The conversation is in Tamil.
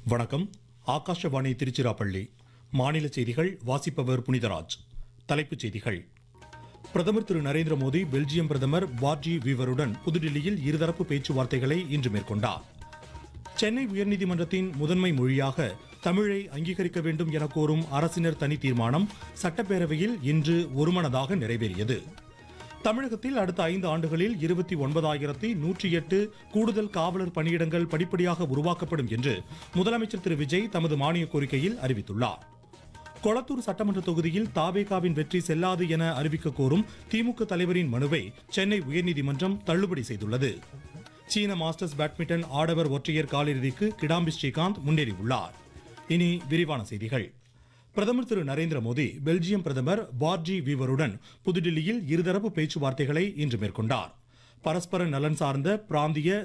வணக்கம் ஆகாஷவாணி திருச்சிராப்பள்ளி மாநில செய்திகள் வாசிப்பவர் புனிதராஜ் தலைப்புச் செய்திகள் பிரதமர் திரு நரேந்திர மோடி பெல்ஜியம் பிரதமர் வார்ஜி வீவருடன் புதுடில்லியில் இருதரப்பு பேச்சுவார்த்தைகளை இன்று மேற்கொண்டார் சென்னை உயர்நீதிமன்றத்தின் முதன்மை மொழியாக தமிழை அங்கீகரிக்க வேண்டும் என கோரும் அரசினர் தனி தீர்மானம் சட்டப்பேரவையில் இன்று ஒருமனதாக நிறைவேறியது தமிழகத்தில் அடுத்த ஐந்து ஆண்டுகளில் இருபத்தி ஒன்பதாயிரத்தி நூற்றி எட்டு கூடுதல் காவலர் பணியிடங்கள் படிப்படியாக உருவாக்கப்படும் என்று முதலமைச்சர் திரு விஜய் தமது மானிய கோரிக்கையில் அறிவித்துள்ளார் கொளத்தூர் சட்டமன்ற தொகுதியில் தாவேகாவின் வெற்றி செல்லாது என அறிவிக்க கோரும் திமுக தலைவரின் மனுவை சென்னை உயர்நீதிமன்றம் தள்ளுபடி செய்துள்ளது சீன மாஸ்டர்ஸ் பேட்மிண்டன் ஆடவர் ஒற்றையர் காலிறுதிக்கு கிடாம்பி ஸ்ரீகாந்த் முன்னேறியுள்ளார் இனி விரிவான செய்திகள் பிரதமர் திரு நரேந்திர மோடி பெல்ஜியம் பிரதமர் வார்ஜி வீவருடன் புதுடில்லியில் இருதரப்பு பேச்சுவார்த்தைகளை இன்று மேற்கொண்டார் பரஸ்பர நலன் சார்ந்த பிராந்திய